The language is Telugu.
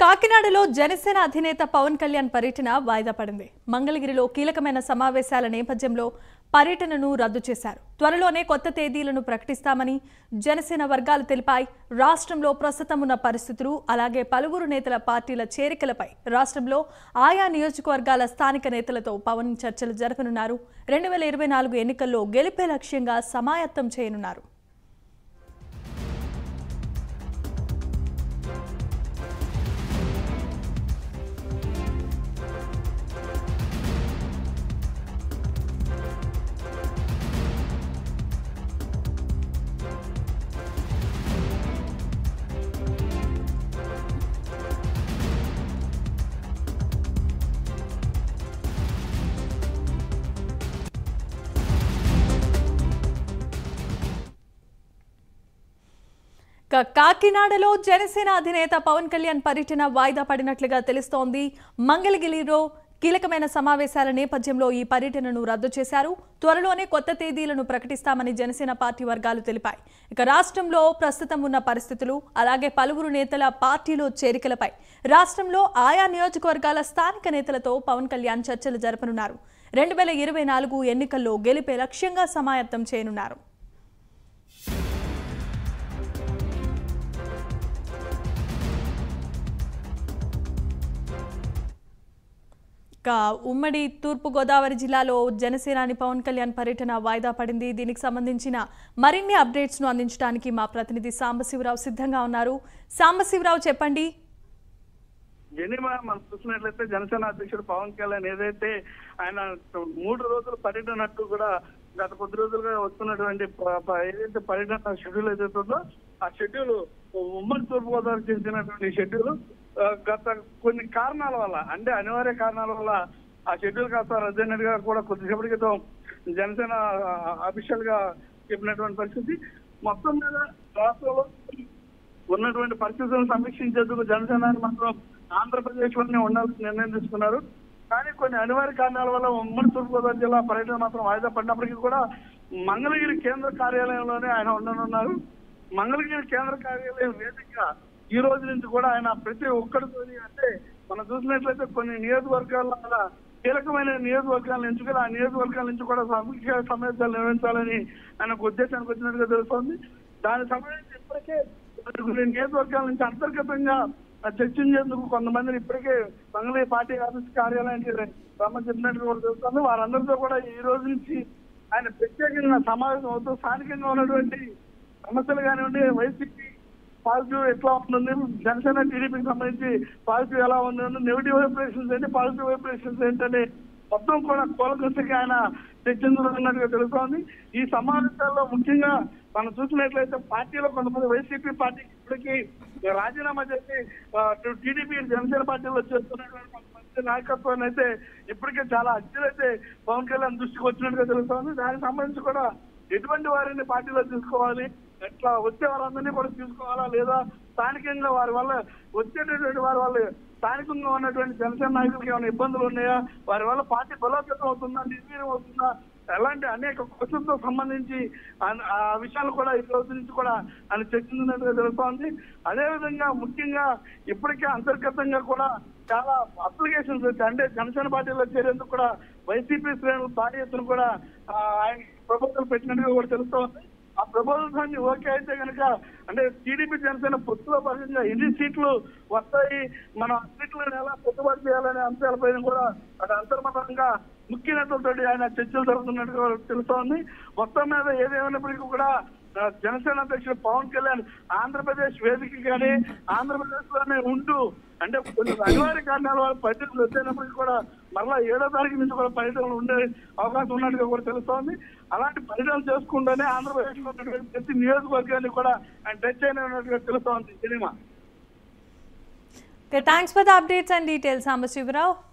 కాకినాడలో జనసేన అధినేత పవన్ కళ్యాణ్ పర్యటన వాయిదా పడింది మంగళగిరిలో కీలకమైన సమావేశాల నేపథ్యంలో పర్యటనను రద్దు చేశారు త్వరలోనే కొత్త తేదీలను ప్రకటిస్తామని జనసేన వర్గాలు తెలిపాయి రాష్ట్రంలో ప్రస్తుతం ఉన్న పరిస్థితులు అలాగే పలువురు నేతల పార్టీల చేరికలపై రాష్ట్రంలో ఆయా నియోజకవర్గాల స్థానిక నేతలతో పవన్ చర్చలు జరపనున్నారు రెండు వేల ఇరవై నాలుగు ఎన్నికల్లో గెలిపే లక్ష్యంగా సమాయత్తం చేయనున్నారు క- కాకినాడలో జనసేన అధినేత పవన్ కళ్యాణ్ పర్యటన వాయిదా పడినట్లుగా తెలుస్తోంది మంగళగిరిలో కీలకమైన సమావేశాల నేపథ్యంలో ఈ పర్యటనను రద్దు చేశారు త్వరలోనే కొత్త తేదీలను ప్రకటిస్తామని జనసేన పార్టీ వర్గాలు తెలిపాయి ఇక రాష్ట్రంలో ప్రస్తుతం ఉన్న పరిస్థితులు అలాగే పలువురు నేతల పార్టీలో చేరికలపై రాష్ట్రంలో ఆయా నియోజకవర్గాల స్థానిక నేతలతో పవన్ కళ్యాణ్ చర్చలు జరపనున్నారు రెండు వేల ఇరవై నాలుగు ఎన్నికల్లో గెలిపే లక్ష్యంగా సమాయత్తం చేయనున్నారు ఇక ఉమ్మడి తూర్పు గోదావరి జిల్లాలో జనసేనాని పవన్ కళ్యాణ్ పర్యటన వాయిదా పడింది దీనికి సంబంధించిన మరిన్ని అప్డేట్స్ ను అందించడానికి మా ప్రతినిధి సాంబశివరావు సిద్ధంగా ఉన్నారు సాంబశివరావు చెప్పండి జనిమా మనం చూసినట్లయితే జనసేన అధ్యక్షుడు పవన్ కళ్యాణ్ ఏదైతే ఆయన మూడు రోజులు పర్యటనట్టు కూడా గత కొద్ది రోజులుగా వస్తున్నటువంటి ప- ప- ఏదైతే పర్యటన షెడ్యూల్ ఏదైతే ఉందో ఆ షెడ్యూల్ ఉమ్మడి తూర్పుగోదావరి చెందినటువంటి షెడ్యూల్ ఆ, గత కొన్ని కారణాల వల్ల అంటే అనివార్య కారణాల వల్ల ఆ షెడ్యూల్ కాస్త రద్దయినట్టుగా కూడా కొద్దిసేపటి క్రితం జనసేన అఫీషియల్ గా చెప్పినటువంటి పరిస్థితి మొత్తం మీద రాష్ట్రంలో ఉన్నటువంటి పరిస్థితులను సమీక్షించేందుకు జనసేన మాత్రం ఆంధ్రప్రదేశ్ లోనే ఉండాలని నిర్ణయం తీసుకున్నారు కానీ కొన్ని అనివార్య కారణాల వల్ల ఉమ్మడి తూర్పుగోదావరి జిల్లా పర్యటన మాత్రం వాయిదా పడినప్పటికీ కూడా మంగళగిరి కేంద్ర కార్యాలయంలోనే ఆయన ఉండనున్నారు మంగళగిరి కేంద్ర కార్యాలయం వేదికగా ఈ రోజు నుంచి కూడా ఆయన ప్రతి ఒక్కరితోని అంటే మనం చూసినట్లయితే కొన్ని నియోజకవర్గాల వల్ల కీలకమైన నియోజకవర్గాలను ఎంచుకుని ఆ నియోజకవర్గాల నుంచి కూడా సమీక్ష సమావేశాలు నిర్వహించాలని ఆయన ఒక ఉద్దేశానికి వచ్చినట్టుగా తెలుస్తోంది దానికి సంబంధించి ఇప్పటికే కొన్ని నియోజకవర్గాల నుంచి అంతర్గతంగా చర్చించేందుకు కొంతమందిని ఇప్పటికే మంగళగిరి పార్టీ ఆఫీస్ కార్యాలయానికి రమ్మని చెప్పినట్టు కూడా తెలుస్తుంది వారందరితో కూడా ఈ రోజు నుంచి ఆయన ప్రత్యేకంగా సమావేశం అవుతూ స్థానికంగా ఉన్నటువంటి సమస్యలు కానివ్వండి వైసీపీ పాజిటివ్ ఎట్లా ఉంటుంది జనసేన టీడీపీకి సంబంధించి పాజిటివ్ ఎలా ఉంది నెగిటివ్ వైబ్రేషన్స్ ఏంటి పాజిటివ్ వైబ్రేషన్స్ ఏంటని మొత్తం కూడా కోలకృషికి ఆయన చర్చించుకున్నట్టుగా తెలుస్తోంది ఈ సమావేశాల్లో ముఖ్యంగా మనం చూసినట్లయితే పార్టీలో కొంతమంది వైసీపీ పార్టీకి ఇప్పటికీ రాజీనామా చేసి టీడీపీ జనసేన పార్టీలో చేస్తున్నటువంటి కొంతమంది నాయకత్వాన్ని అయితే ఇప్పటికే చాలా అత్యులైతే పవన్ కళ్యాణ్ దృష్టికి వచ్చినట్టుగా తెలుస్తోంది దానికి సంబంధించి కూడా ఎటువంటి వారిని పార్టీలో తీసుకోవాలి ఎట్లా వచ్చే వారందరినీ కూడా తీసుకోవాలా లేదా స్థానికంగా వారి వల్ల వచ్చేటటువంటి వారి వల్ల స్థానికంగా ఉన్నటువంటి జనసేన నాయకులకు ఏమైనా ఇబ్బందులు ఉన్నాయా వారి వల్ల పార్టీ బలోపేతం అవుతుందా నిర్వీర్యం అవుతుందా ఎలాంటి అనేక క్వశ్చన్తో సంబంధించి ఆ- ఆ విషయాలు కూడా ఈ రోజు నుంచి కూడా ఆయన చర్చించినట్టుగా తెలుస్తోంది అదేవిధంగా ముఖ్యంగా ఇప్పటికే అంతర్గతంగా కూడా చాలా అప్లికేషన్స్ వచ్చాయి అంటే జనసేన పార్టీలో చేరేందుకు కూడా వైసీపీ శ్రేణులు భారీ ఎత్తున కూడా ఆ, ఆయన ప్రపోజల్ పెట్టినట్టుగా కూడా తెలుస్తోంది ఆ ప్రపోజల్స్ అన్ని ఓకే అయితే కనుక అంటే టీడీపీ జనసేన పొత్తులో భాగంగా ఎన్ని సీట్లు వస్తాయి మనం ఆ సీట్లను ఎలా పెట్టుబడి చేయాలనే అంశాలపైన కూడా అటు అంతర్మతంగా ముఖ్య నేతలతో ఆయన చర్చలు జరుగుతున్నట్టుగా తెలుస్తోంది మొత్తం మీద ఏదేమైనప్పటికీ కూడా ఆ, జనసేన అధ్యక్షుడు పవన్ కళ్యాణ్ ఆంధ్రప్రదేశ్ వేదిక కానీ ఆంధ్రప్రదేశ్ లోనే ఉంటూ అంటే కొన్ని అనివార్య కారణాల వల్ల పర్యటనలు వచ్చేటప్పటికి కూడా మరలా ఏడో తారీఖు నుంచి కూడా పర్యటనలు ఉండే అవకాశం ఉన్నట్టుగా కూడా తెలుస్తోంది అలాంటి పర్యటనలు చేసుకుంటూనే ఆంధ్రప్రదేశ్ లో ఉన్నటువంటి ప్రతి నియోజకవర్గాన్ని కూడా ఆయన టచ్ అయినట్టుగా తెలుస్తోంది cinema thanks for the updates and details Sambasivarao